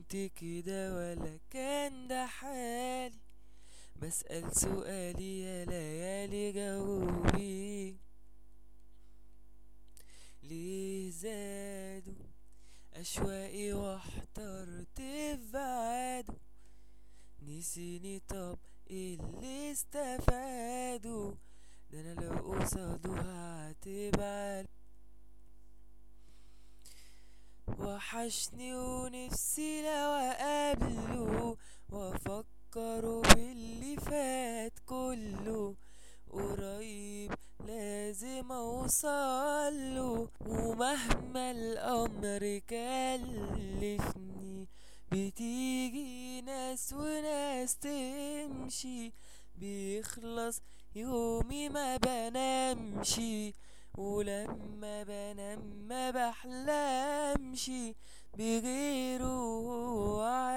كنت كده ولا كان ده حالي بسأل سؤالي يا ليالي جاوبي ليه زادوا أشواقي واحترت في بعاده نسيني طب إيه اللي استفادوا ده انا لو قصاده هعتب عليه وحشني ونفسي لو اقابله وافكره باللي فات كله قريب لازم اوصله ومهما الامر كلفني بتيجي ناس وناس تمشي بيخلص يومي ما بنامشي ولما بنام ما بحلمش بغيره